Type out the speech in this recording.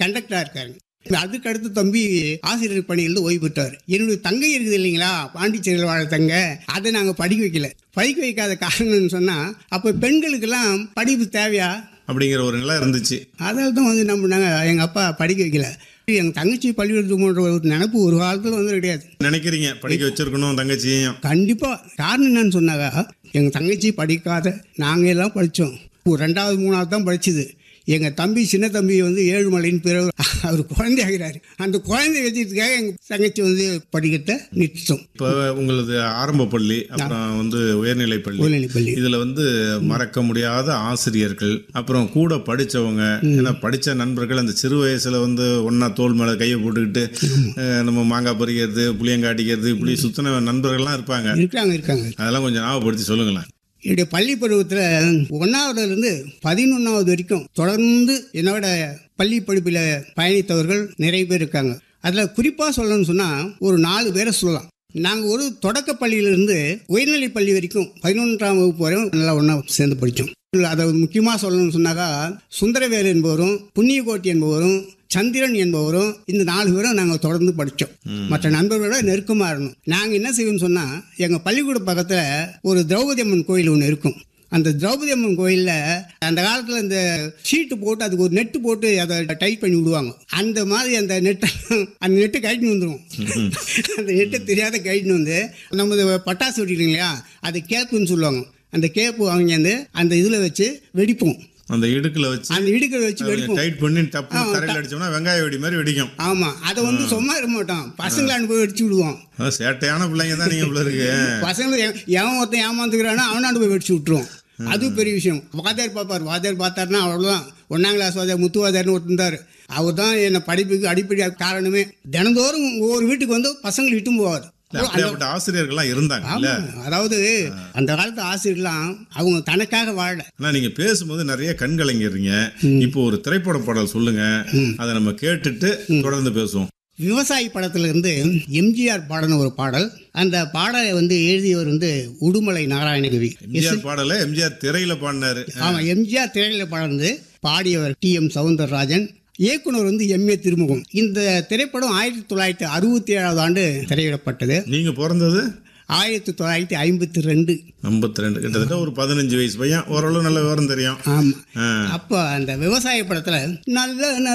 கண்டக்டரா இருக்காரு அதுக்கு அடுத்து தம்பி ஆசிரியர் பணியிலிருந்து ஓய்வு பெற்றார் என்னுடைய தங்கை இருக்குது இல்லைங்களா பாண்டிச்சேரியில் வாழ தங்க அதை நாங்கள் படிக்க வைக்கல படிக்க வைக்காத காரணம்னு சொன்னால் அப்போ பெண்களுக்கெல்லாம் படிப்பு தேவையா அப்படிங்கிற ஒரு நிலை இருந்துச்சு அதால் தான் வந்து நம்ம நாங்கள் எங்கள் அப்பா படிக்க வைக்கல எங்கள் தங்கச்சி பள்ளிக்கூடத்துக்கு போன்ற ஒரு நினப்பு ஒரு காலத்தில் வந்து கிடையாது நினைக்கிறீங்க படிக்க வச்சிருக்கணும் தங்கச்சியையும் கண்டிப்பாக காரணம் என்னன்னு சொன்னாங்க எங்கள் தங்கச்சி படிக்காத நாங்கள் எல்லாம் படித்தோம் ஒரு ரெண்டாவது மூணாவது தான் படிச்சுது எங்கள் தம்பி சின்ன தம்பி வந்து ஏழுமலைன்னு பிறகு அவர் குழந்தையாகிறாரு அந்த குழந்தை வச்சதுக்காக எங்கள் தங்கச்சி வந்து படிக்கிறத நிறுத்தம் இப்போ உங்களது ஆரம்ப பள்ளி அப்புறம் வந்து உயர்நிலை பள்ளி உயர்நிலைப் பள்ளி இதுல வந்து மறக்க முடியாத ஆசிரியர்கள் அப்புறம் கூட படிச்சவங்க ஏன்னா படிச்ச நண்பர்கள் அந்த சிறு வயசுல வந்து ஒன்னா தோல் மேல கையை போட்டுக்கிட்டு அஹ், நம்ம மாங்காய் பறிக்கிறது புளியங்காட்டிக்கிறது இப்படி சுத்தின நண்பர்கள்லாம் இருப்பாங்க இருக்காங்க இருக்காங்க அதெல்லாம் கொஞ்சம் ஞாபகப்படுத்தி சொல்லுங்களேன் என்னுடைய பள்ளி பருவத்தில் ஒன்றாவதுலேருந்து பதினொன்றாவது வரைக்கும் தொடர்ந்து என்னோட பள்ளி படிப்பில் பயணித்தவர்கள் நிறைய பேர் இருக்காங்க அதில் குறிப்பாக சொல்லணும்னு சொன்னால் ஒரு நாலு பேரை சொல்லலாம் நாங்கள் ஒரு தொடக்க பள்ளியிலிருந்து உயர்நிலை பள்ளி வரைக்கும் பதினொன்றாம் வகுப்பு வரை நல்லா ஒன்றா சேர்ந்து படித்தோம் அதை முக்கியமாக சொல்லணும்னு சொன்னாக்கா சுந்தரவேலு என்பவரும் புண்ணியகோட்டி என்பவரும் சந்திரன் என்பவரும் இந்த நாலு பேரும் நாங்கள் தொடர்ந்து படித்தோம் மற்ற நண்பர்களோட நெருக்கமாக இருந்தோம் நாங்கள் என்ன செய்வோம்னு சொன்னால் எங்கள் பள்ளிக்கூட பக்கத்தில் ஒரு திரௌபதி அம்மன் கோயில் ஒன்று இருக்கும் அந்த திரௌபதி அம்மன் கோயிலில் அந்த காலத்தில் இந்த ஷீட்டு போட்டு அதுக்கு ஒரு நெட்டு போட்டு அதை டைட் பண்ணி விடுவாங்க அந்த மாதிரி அந்த நெட்டை அந்த நெட்டு கழிட்டு வந்துடும் அந்த நெட்டை தெரியாத கழிட்டு வந்து நமது பட்டாசு வெடிக்கிறீங்க இல்லையா அது கேப்புன்னு சொல்லுவாங்க அந்த கேப்பு வாங்கியாந்து அந்த இதில் வச்சு வெடிப்போம் அந்த இடுக்குல வச்சு அந்த இடுக்கை வச்சு வெடிப்போம் டைட் பண்ணி டப்பு தரையில் அடிச்சோம்னா வெங்காய வெடி மாதிரி வெடிக்கும் ஆமாம் அதை வந்து சும்மா இருக்க மாட்டோம் பசங்களை அனுப்பி வெடிச்சு விடுவோம் அதான் சேட்டையான பிள்ளைங்க தான் நீங்க இவ்வளவு இருக்கு பசங்களை எவன் எவன் ஒருத்தன் ஏமாந்துக்கிறானோ அவனாண்டு போய் வெடிச்சு விட்டுருவோம் அது பெரிய விஷயம் வாத்தியார் பார்ப்பார் வாத்தியார் பார்த்தாருன்னா அவ்வளோதான் ஒன்றாம் கிளாஸ் வாத்தியார் முத்து வாத்தியார்னு ஒருத்தர் இருந்தார் அவர் தான் என்னை படிப்புக்கு அடிப்படை காரணமே தினந்தோறும் ஒவ்வொரு வீட்டுக்கு வந்து பசங்களை இட்டும் போவார் இல்ல, அப்படியாப்பட்ட ஆசிரியர்கள்லாம் இருந்தாங்க இல்ல ஆமா அதாவது அந்த காலத்து ஆசிரியர்லாம் அவங்க தனக்காக வாழல ஆனா நீங்க பேசும்போது நிறைய கண் கலங்கிறீங்க இப்போ ஒரு திரைப்பட பாடல் சொல்லுங்க அதை நம்ம கேட்டுட்டு தொடர்ந்து பேசுவோம் விவசாயி படத்துல இருந்து எம்ஜிஆர் பாடின ஒரு பாடல் அந்த பாடலை வந்து எழுதியவர் வந்து உடுமலை நாராயணகவி எம்ஜிஆர் பாடல எம்ஜிஆர் திரையில பாடினாரு ஆமா எம்ஜிஆர் திரையில பாடந்து பாடியவர் டி எம் சவுந்தரராஜன் இயக்குனர் வந்து எம் ஏ திருமுகம் இந்த திரைப்படம் ஆயிரத்தி தொள்ளாயிரத்தி அறுபத்தி ஏழாவது ஆண்டு திரையிடப்பட்டது நீங்க பிறந்தது ஆயிரத்தி தொள்ளாயிரத்தி ஐம்பத்தி ரெண்டு ஐம்பத்தி ரெண்டு கிட்டத்தட்ட ஒரு பதினஞ்சு வயசு பையன் ஓரளவு நல்ல விவரம் தெரியும் ஆமா ஆ. அப்போ அந்த விவசாய படத்துல நல்ல